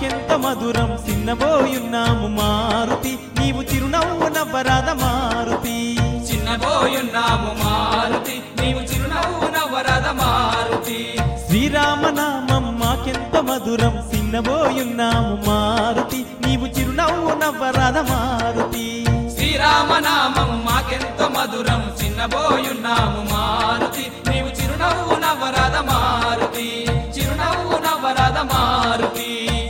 మాకెంత మధురం చిన్నబోయున్నాము మారుతి నీవు చిరునవ్వు నవ్వరాద మారుతి చిన్నబోయున్నాము మారుతి నీవు చిరునవ్వు నవ్వరద మారుతి శ్రీరామనామం మాకెంత మధురం చిన్నబోయున్నాము మారుతి నీవు చిరునవ్వు నవ్వరాద మారుతి శ్రీరామనామం మాకెంతో మధురం చిన్నబోయున్నాము మారుతి నీవు చిరునవ్వు నవ్వరద మారుతి చిరునవ్వు నవ్వరద మారుతి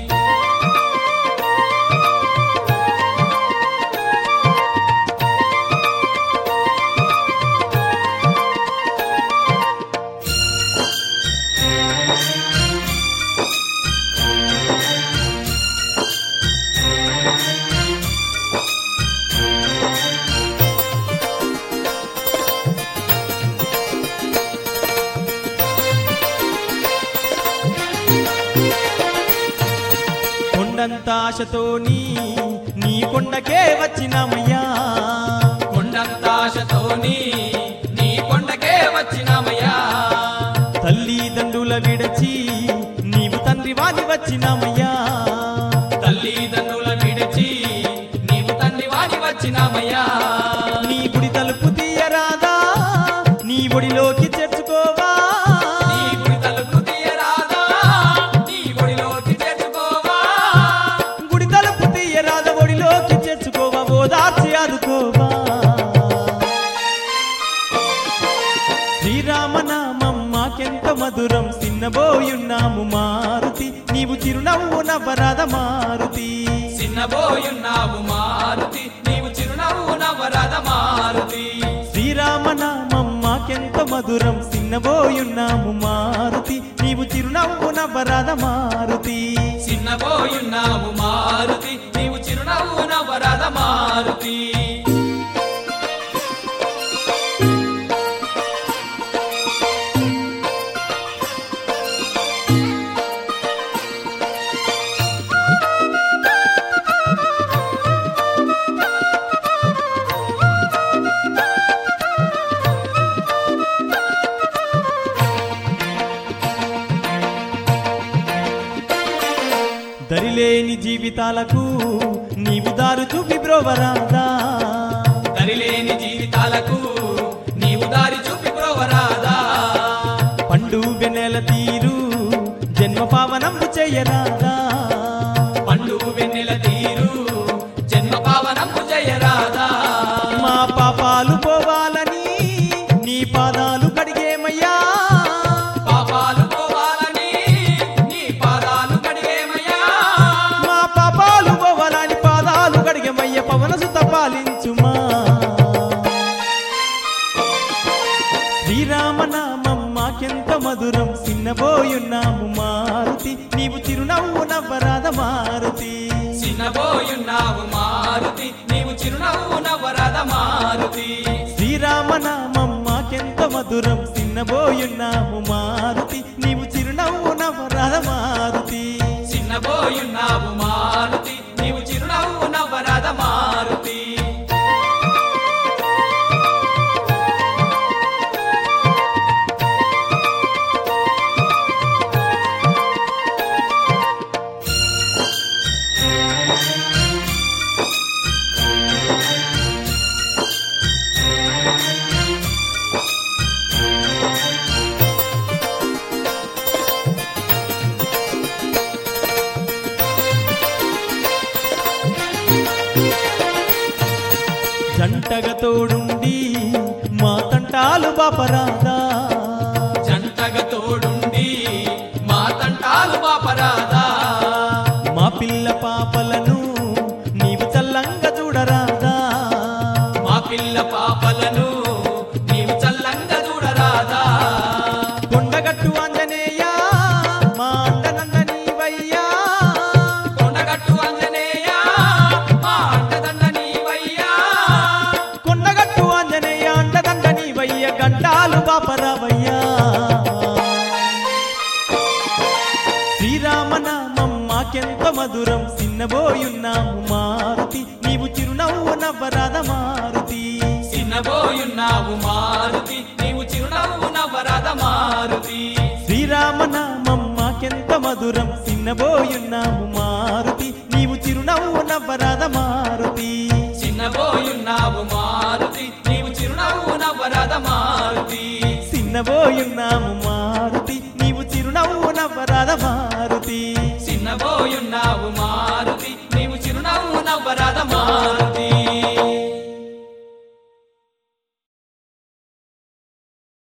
కొండంత ఆశతోని నీ కొండకే వచ్చినామయ్యా కొండంతాశతోని నీ కొండకే వచ్చినామయ్యా తల్లిదండ్రుల విడచి నీవు తండ్రి వాని వచ్చినామయ్యా తల్లిదండ్రుల విడిచి నీవు తండ్రి వారి వచ్చినామయ్యా నీ గుడి తలుపు తీయరాదా నీ ఒడిలోకి చేర్చుకోవా నీ గుడి తలుపు తీయరాదా నీ గుడిలోకి చేర్చుకోవా గుడి తలుపు తీయరాద ఒడిలోకి చేర్చుకోవా ఓదార్చి ఆదుకోవా శ్రీరామనామం మాకెంత మధురం చిన్నబోయున్నాము మారుతి నీవు చిరునవ్వు నవ్వరాద మారుతి చిన్నబోయున్నావు మారుతి నీవు చిరునవ్వు నవ్వరద మారుతి శ్రీరామనామం మాకెంత మధురం చిన్నబోయున్నాము మారుతి నీవు చిరునవ్వు నవ్వరాద మారుతి చిన్నబోయున్నావు మారుతి నీవు చిరునవ్వు నవ్వరద మారుతి దరిలేని జీవితాలకు నీవు దారు చూపి బ్రోవరాదా దరిలేని జీవితాలకు నీవు దారి చూపి ప్రోవరాదా పండు వెన్నెల తీరు జన్మ పావనంబు చేయరాదా పండు వెన్నెల తీరు జన్మ పావనము జయరాదా మా పాపాలు పోవాలని నీ పాదాలు కడిగేమయ్యా పాపాలు పోవాలని నీ పాదాలు కడిగేమయ్యా మా పాపాలు పోవాలని పాదాలు కడిగేమయ్య పవన సుత పాలించుమా శ్రీరామనామం మాకెంత మధురం చిన్నబోయున్నాము మారుతి నీవు చిరునవ్వు నవ్వరాద మారుతి చిన్నబోయున్నావు మారుతి నీవు చిరునవ్వు నవ్వరద మారుతి శ్రీరామనామం మాకెంత మధురం చిన్నబోయున్నాము మారుతి నీవు చిరునవ్వు నవ్వరాద మారుతి చిన్నబోయున్నావు మారుతి నీవు చిరునవ్వు నవ్వరద మారుతి జంటగా తోడుండి మా తంటాలు బాపరాదా జంటగా తోడుండి మా తంటాలు బాపరాదా మా పిల్ల పాపలను నీవు చల్లంగా చూడరాదా మా పిల్ల పాపలను నీవు చల్లంగా చూడరాదా కొండగట్టు ఆంజనేయ మా అండనంద నీవయ్యా కొండగట్టు అంజనేయ మా అంటదండ నీవయ్యా కొండగట్టు ఆంజనేయ అండదండ నీవయ్య గంటాలు బాపరావయ్యా శ్రీరామనామం మాకెంత మధురం చిన్నబోయున్నాము మారుతి నీవు చిరునవ్వు నవ్వరాద మారుతి చిన్నబోయున్నావు మారుతి నీవు చిరునవ్వు నవ్వరద మారుతి శ్రీరామనామం మాకెంత మధురం చిన్న చిన్నబోయున్నాము మారుతి నీవు చిరునవ్వు నవ్వరాద మారుతి చిన్నబోయున్నావు మారుతి నీవు చిరునవ్వు నవ్వరాద మారుతి చిన్నబోయున్నాము మారుతి నీవు చిరునవ్వు నవ్వరాద మారుతి